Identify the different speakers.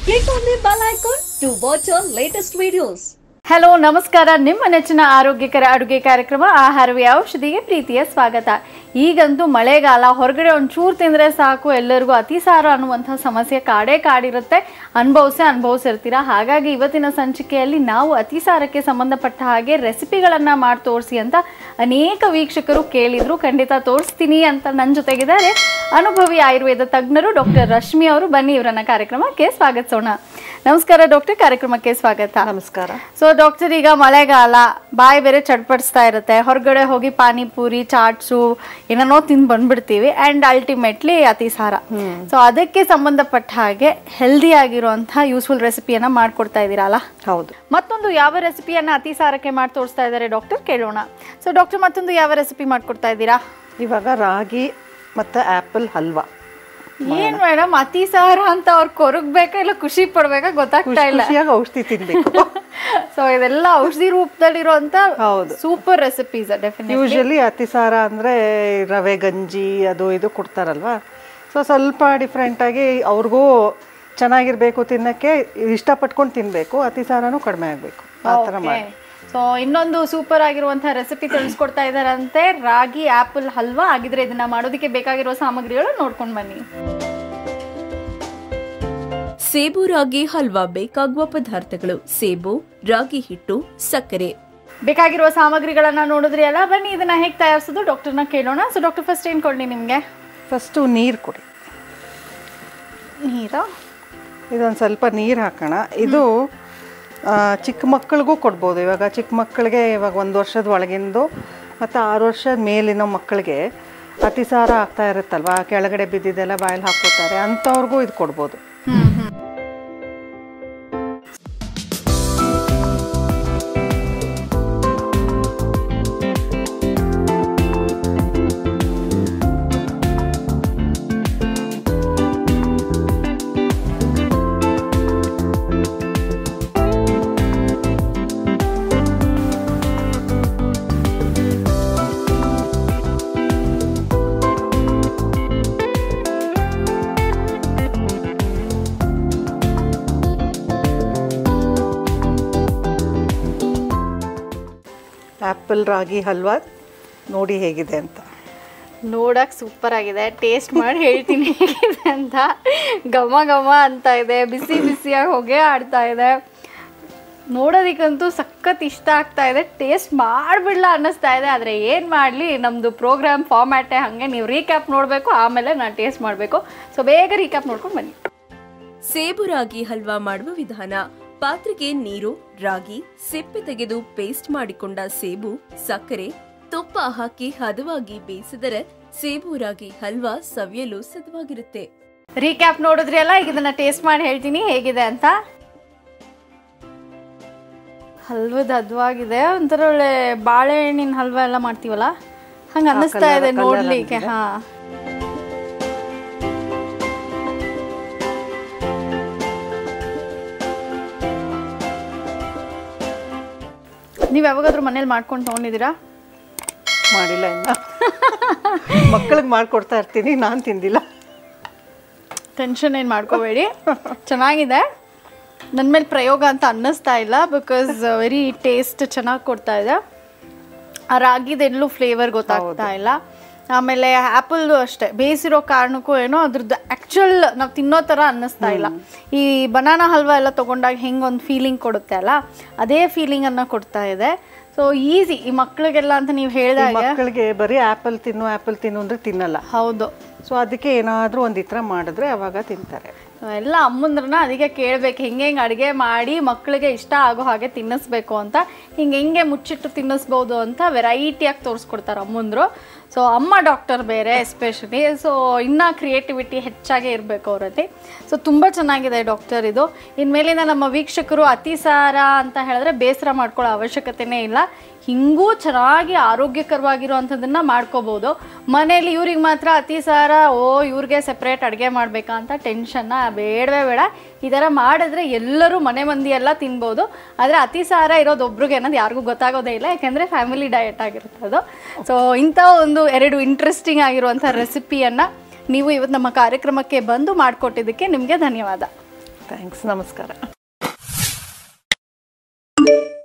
Speaker 1: Click on the bell icon to watch our latest videos.
Speaker 2: Hello ನಮಸ್ಕಾರ ನಿಮ್ಮ ನೆಚ್ಚಿನ ಆರೋಗ್ಯಕರ ಅಡುಗೆ ಕಾರ್ಯಕ್ರಮ ಆಹಾರವೇ ಔಷಧಿಗೆ ಪ್ರೀತಿಯ ಸ್ವಾಗತ ಈಗಂತೂ ಮಳೆಗಾಲ ಹೊರಗಡೆ ಒಂಚೂರು ತಿಂದರೆ ಸಾಕು ಎಲ್ಲರಿಗೂ ಅತಿಸಾರ ಅನ್ನುವಂಥ ಸಮಸ್ಯೆ ಕಾಡೇ ಕಾಡಿರುತ್ತೆ ಅನುಭವಿಸೇ ಅನುಭವಿಸಿರ್ತೀರ ಹಾಗಾಗಿ ಇವತ್ತಿನ ಸಂಚಿಕೆಯಲ್ಲಿ ನಾವು ಅತಿಸಾರಕ್ಕೆ ಸಂಬಂಧಪಟ್ಟ ಹಾಗೆ ರೆಸಿಪಿಗಳನ್ನು ಮಾಡಿ ತೋರಿಸಿ ಅಂತ ಅನೇಕ ವೀಕ್ಷಕರು ಕೇಳಿದ್ರು ಖಂಡಿತ ತೋರಿಸ್ತೀನಿ ಅಂತ ನನ್ನ ಜೊತೆಗಿದ್ದಾರೆ ಅನುಭವಿ ಆಯುರ್ವೇದ ತಜ್ಞರು ಡಾಕ್ಟರ್ ರಶ್ಮಿ ಅವರು ಬನ್ನಿ ಇವರನ್ನ ಕಾರ್ಯಕ್ರಮಕ್ಕೆ ಸ್ವಾಗತಿಸೋಣ ನಮಸ್ಕಾರ ಡಾಕ್ಟರ್ ಕಾರ್ಯಕ್ರಮಕ್ಕೆ ಸ್ವಾಗತ
Speaker 3: ನಮಸ್ಕಾರ
Speaker 2: ಸೊ ಡಾಕ್ಟರ್ ಈಗ ಮಳೆಗಾಲ ಬಾಯಿ ಬೇರೆ ಚಡ್ಪಡಿಸ್ತಾ ಇರುತ್ತೆ ಹೊರಗಡೆ ಹೋಗಿ ಪಾನಿಪುರಿ ಚಾಟ್ಸು ಏನೇನೋ ತಿಂದು ಬಂದ್ಬಿಡ್ತೀವಿ ಅಂಡ್ ಅಲ್ಟಿಮೇಟ್ಲಿ ಅತಿಸಾರ ಸೊ ಅದಕ್ಕೆ ಸಂಬಂಧಪಟ್ಟ ಹಾಗೆ ಹೆಲ್ದಿ ಆಗಿರುವಂತಹ ಯೂಸ್ಫುಲ್ ರೆಸಿಪಿಯನ್ನ ಮಾಡ್ಕೊಡ್ತಾ ಇದ್ದೀರಲ್ಲ
Speaker 3: ಹೌದು
Speaker 2: ಮತ್ತೊಂದು ಯಾವ ರೆಸಿಪಿಯನ್ನ ಅತಿಸಾರಕ್ಕೆ ಮಾಡಿ ತೋರಿಸ್ತಾ ಇದ್ದಾರೆ ಡಾಕ್ಟರ್ ಕೇಳೋಣ ಸೊ ಡಾಕ್ಟರ್ ಮತ್ತೊಂದು ಯಾವ ರೆಸಿಪಿ ಮಾಡ್ಕೊಡ್ತಾ ಇದ್ದೀರಾ
Speaker 3: ಇವಾಗ ರಾಗಿ ಮತ್ತು ಆ್ಯಪಲ್ ಹಲ್ವಾ
Speaker 2: ಏನ್ ಮೇಡಮ್ ಅತಿಸಾರ ಅಂತ ಅವ್ರು ಕೊರಗ್ಬೇಕಾ ಇಲ್ಲ ಖುಷಿ ಪಡ್ಬೇಕಾ ಗೊತ್ತಾಗ್ತಾ ಇಲ್ಲ
Speaker 3: ಖುಷಿಯಾಗಿ ಔಷಧಿ ತಿನ್ಬೇಕು
Speaker 2: ಸೊ ಇದೆಲ್ಲ ಔಷಧಿ ರೂಪದಲ್ಲಿರುವಂತ
Speaker 3: ಹೌದು.
Speaker 2: ಸೂಪರ್ ರೆಸಿಪೀಸ್ ಡೆಫಿನೆಟ್
Speaker 3: ಯೂಶಲಿ ಅತಿಸಾರ ಅಂದರೆ ರವೆ ಗಂಜಿ ಅದು ಇದು ಕೊಡ್ತಾರಲ್ವಾ ಸೊ ಸ್ವಲ್ಪ ಡಿಫ್ರೆಂಟಾಗಿ ಅವ್ರಿಗೂ ಚೆನ್ನಾಗಿರ್ಬೇಕು ತಿನ್ನಕ್ಕೆ ಇಷ್ಟಪಟ್ಕೊಂಡು ತಿನ್ನಬೇಕು ಅತಿಸಾರನೂ ಕಡಿಮೆ ಆಗಬೇಕು ಆ ಥರ ಮಾಡಿ
Speaker 2: ಸೊ ಇನ್ನೊಂದು ಸೂಪರ್ ಆಗಿರುವಂತಹ ರೆಸಿಪಿ ತಿಳಿಸ್ಕೊಡ್ತಾ ಇದಾರಂತೆ ರಾಗಿ ಆಪಲ್ ಹಲ್ವಾ ಆಗಿದ್ರೆ ಇದನ್ನ ಮಾಡೋದಕ್ಕೆ ಬೇಕಾಗಿರೋ ಸಾಮಗ್ರಿಗಳು ನೋಡ್ಕೊಂಡು ಬನ್ನಿ
Speaker 4: ಸೇಬು ರಾಗಿ ಹಲ್ವಾ ಬೇಕಾಗುವ ಪದಾರ್ಥಗಳು ಸೇಬು ರಾಗಿ ಹಿಟ್ಟು ಸಕ್ಕರೆ
Speaker 2: ಬೇಕಾಗಿರುವ ಸಾಮಗ್ರಿಗಳನ್ನ ನೋಡಿದ್ರಿ ಅಲ್ಲ ಬನ್ನಿ ಇದನ್ನ ಹೇಗೆ ತಯಾರಿಸೋದು ಡಾಕ್ಟರ್ನ ಕೇಳೋಣ ಸೊ ಡಾಕ್ಟರ್ ಫಸ್ಟ್ ಏನ್ ಕೊಡ್ಲಿ ನಿಮ್ಗೆ
Speaker 3: ಫಸ್ಟು ನೀರು ಕೊಡಿ
Speaker 2: ನೀರು
Speaker 3: ಇದೊಂದು ಸ್ವಲ್ಪ ನೀರು ಹಾಕೋಣ ಇದು ಆ, ಚಿಕ್ಕ ಮಕ್ಕಳಿಗೂ ಕೊಡ್ಬೋದು ಇವಾಗ ಚಿಕ್ಕ ಮಕ್ಕಳಿಗೆ ಇವಾಗ ಒಂದು ವರ್ಷದ ಒಳಗಿಂದು ಮತ್ತು ಆರು ವರ್ಷದ ಮೇಲಿನ ಮಕ್ಕಳಿಗೆ ಅತಿಸಾರ ಆಗ್ತಾ ಇರುತ್ತಲ್ವ ಕೆಳಗಡೆ ಬಿದ್ದಿದ್ದೆಲ್ಲ ಬಾಯಲ್ಲಿ ಹಾಕೋತಾರೆ ಅಂಥವ್ರಿಗೂ ಇದು ಕೊಡ್ಬೋದು ಆ್ಯಪಲ್ ರಾಗಿ ಹಲ್ವಾ ನೋಡಿ ಹೇಗಿದೆ ಅಂತ
Speaker 2: ನೋಡಕ್ ಸೂಪರ್ ಆಗಿದೆ ಟೇಸ್ಟ್ ಮಾಡಿ ಹೇಳ್ತೀನಿ ಹೇಗಿದೆ ಅಂತ ಘಮ ಘಮ ಅಂತ ಇದೆ ಬಿಸಿ ಬಿಸಿಯಾಗಿ ಹೊಗೆ ಆಡ್ತಾ ಇದೆ ನೋಡೋದಕ್ಕಂತೂ ಸಖತ್ ಇಷ್ಟ ಆಗ್ತಾ ಇದೆ ಟೇಸ್ಟ್ ಮಾಡಿಬಿಡ್ಲ ಅನ್ನಿಸ್ತಾ ಇದೆ ಆದರೆ ಏನು ಮಾಡಲಿ ನಮ್ಮದು ಪ್ರೋಗ್ರಾಮ್ ಫಾರ್ಮ್ಯಾಟೇ ಹಾಗೆ ನೀವು ರೀಕ್ಯಾಪ್ ನೋಡಬೇಕು ಆಮೇಲೆ ನಾನು ಟೇಸ್ಟ್ ಮಾಡಬೇಕು ಸೊ ಬೇಗ ರೀಕ್ಯಾಪ್ ನೋಡ್ಕೊಂಡು ಬನ್ನಿ
Speaker 4: ಸೇಬು ರಾಗಿ ಹಲ್ವಾ ಮಾಡುವ ವಿಧಾನ ಪಾತ್ರೆಗೆ ನೀರು ರಾಗಿ ಸಿಪ್ಪೆ ತೆಗೆದು ಪೇಸ್ಟ್ ಮಾಡಿಕೊಂಡ ಸೇಬು ಸಕ್ಕರೆ ತುಪ್ಪ ಹಾಕಿ ಹದವಾಗಿ ಬೇಯಿಸಿದರೆ ಸೇಬು ರಾಗಿ ಹಲ್ವಾ ಸವಿಯಲು ಸಿದ್ಧವಾಗಿರುತ್ತೆ
Speaker 2: ರೀಕ್ಯಾಪ್ ನೋಡಿದ್ರಿ ಅಲ್ಲ ಈಗ ಇದನ್ನ ಟೇಸ್ಟ್ ಮಾಡಿ ಹೇಳ್ತೀನಿ ಹೇಗಿದೆ ಅಂತ ಹಲ್ವದ ಹದವಾಗಿದೆ ಒಂಥರ ಒಳ್ಳೆ ಬಾಳೆಹಣ್ಣಿನ ಹಲ್ವಾ ಎಲ್ಲ ಮಾಡ್ತೀವಲ್ಲ ಹಂಗೆ ಅನ್ನಿಸ್ತಾ ಇದೆ ನೋಡ್ಲಿಕ್ಕೆ ಹಾ ನೀವು ಯಾವಾಗಾದ್ರೂ ಮನೇಲಿ ಮಾಡ್ಕೊಂಡು ತೊಗೊಂಡಿದ್ದೀರಾ
Speaker 3: ಮಾಡಿಲ್ಲ ಇನ್ನು ಮಕ್ಕಳಿಗೆ ಮಾಡಿಕೊಡ್ತಾ ಇರ್ತೀನಿ ನಾನು ತಿಂದಿಲ್ಲ
Speaker 2: ಟೆನ್ಷನ್ ಏನು ಮಾಡ್ಕೋಬೇಡಿ ಚೆನ್ನಾಗಿದೆ ನನ್ನ ಮೇಲೆ ಪ್ರಯೋಗ ಅಂತ ಅನ್ನಿಸ್ತಾ ಇಲ್ಲ ಬಿಕಾಸ್ ವೆರಿ ಟೇಸ್ಟ್ ಚೆನ್ನಾಗಿ ಕೊಡ್ತಾ ಇದೆ ಆ ರಾಗಿದೆಲ್ಲೂ ಫ್ಲೇವರ್ ಗೊತ್ತಾಗ್ತಾ ಇಲ್ಲ ಆಮೇಲೆ ಆ್ಯಪಲ್ ಅಷ್ಟೇ ಬೇಯಿಸಿರೋ ಕಾರಣಕ್ಕೂ ಏನೋ ಅದ್ರದ್ದು ಆ್ಯಕ್ಚುಲ್ ನಾವು ತಿನ್ನೋ ಥರ ಅನ್ನಿಸ್ತಾ ಇಲ್ಲ ಈ ಬನಾನಾ ಹಲ್ವಾ ಎಲ್ಲ ತೊಗೊಂಡಾಗ ಹೆಂಗೆ ಒಂದು ಫೀಲಿಂಗ್ ಕೊಡುತ್ತೆ ಅಲ್ಲ ಅದೇ ಫೀಲಿಂಗನ್ನು ಕೊಡ್ತಾ ಇದೆ ಸೊ ಈಸಿ ಈ ಮಕ್ಕಳಿಗೆಲ್ಲ ಅಂತ ನೀವು
Speaker 3: ಈ
Speaker 2: ಹೇಳಿದಾಗ
Speaker 3: ಮಕ್ಕಳಿಗೆ ಬರೀ ಆ್ಯಪಲ್ ತಿನ್ನು ಆ್ಯಪಲ್ ತಿನ್ನು ಅಂದರೆ ತಿನ್ನಲ್ಲ
Speaker 2: ಹೌದು
Speaker 3: ಸೊ ಅದಕ್ಕೆ ಏನಾದರೂ ಒಂದು ಈ ಥರ ಮಾಡಿದ್ರೆ ಅವಾಗ ತಿಂತಾರೆ
Speaker 2: ಎಲ್ಲ ಅಮ್ಮಂದ್ರನ್ನ ಅದಕ್ಕೆ ಕೇಳ್ಬೇಕು ಹೆಂಗೆ ಹೆಂಗೆ ಅಡುಗೆ ಮಾಡಿ ಮಕ್ಕಳಿಗೆ ಇಷ್ಟ ಆಗೋ ಹಾಗೆ ತಿನ್ನಿಸ್ಬೇಕು ಅಂತ ಹಿಂಗೆ ಹೆಂಗೆ ಮುಚ್ಚಿಟ್ಟು ತಿನ್ನಿಸ್ಬೋದು ಅಂತ ವೆರೈಟಿಯಾಗಿ ತೋರಿಸ್ಕೊಡ್ತಾರೆ ಅಮ್ಮಂದ್ರು ಸೊ ಅಮ್ಮ ಡಾಕ್ಟರ್ ಬೇರೆ ಎಸ್ಪೆಷಲಿ ಸೊ ಇನ್ನೂ ಕ್ರಿಯೇಟಿವಿಟಿ ಹೆಚ್ಚಾಗೇ ಇರಬೇಕು ಅವರಲ್ಲಿ ಸೊ ತುಂಬ ಚೆನ್ನಾಗಿದೆ ಡಾಕ್ಟರ್ ಇದು ಇನ್ಮೇಲಿಂದ ನಮ್ಮ ವೀಕ್ಷಕರು ಅತಿಸಾರ ಅಂತ ಹೇಳಿದ್ರೆ ಬೇಸರ ಮಾಡ್ಕೊಳ್ಳೋ ಅವಶ್ಯಕತೆನೇ ಇಲ್ಲ ಹಿಂಗೂ ಚೆನ್ನಾಗಿ ಆರೋಗ್ಯಕರವಾಗಿರುವಂಥದ್ದನ್ನು ಮಾಡ್ಕೋಬೋದು ಮನೇಲಿ ಇವ್ರಿಗೆ ಮಾತ್ರ ಅತಿಸಾರ ಓ ಇವ್ರಿಗೆ ಸಪ್ರೇಟ್ ಅಡುಗೆ ಮಾಡಬೇಕಾ ಅಂತ ಟೆನ್ಷನ್ನ ಬೇಡವೇ ಬೇಡ ಈ ಥರ ಮಾಡಿದ್ರೆ ಎಲ್ಲರೂ ಮನೆ ಮಂದಿ ಎಲ್ಲ ತಿನ್ಬೋದು ಆದರೆ ಅತಿಸಾರ ಇರೋದು ಒಬ್ರಿಗೆ ಅನ್ನೋದು ಯಾರಿಗೂ ಗೊತ್ತಾಗೋದೇ ಇಲ್ಲ ಯಾಕೆಂದರೆ ಫ್ಯಾಮಿಲಿ ಡಯಟ್ ಆಗಿರುತ್ತೆ ಅದು ಸೊ ಇಂಥ ಒಂದು ಎರಡು ಇಂಟ್ರೆಸ್ಟಿಂಗ್ ಆಗಿರುವಂಥ ರೆಸಿಪಿಯನ್ನು ನೀವು ಇವತ್ತು ನಮ್ಮ ಕಾರ್ಯಕ್ರಮಕ್ಕೆ ಬಂದು ಮಾಡಿಕೊಟ್ಟಿದ್ದಕ್ಕೆ ನಿಮಗೆ ಧನ್ಯವಾದ
Speaker 3: ಥ್ಯಾಂಕ್ಸ್ ನಮಸ್ಕಾರ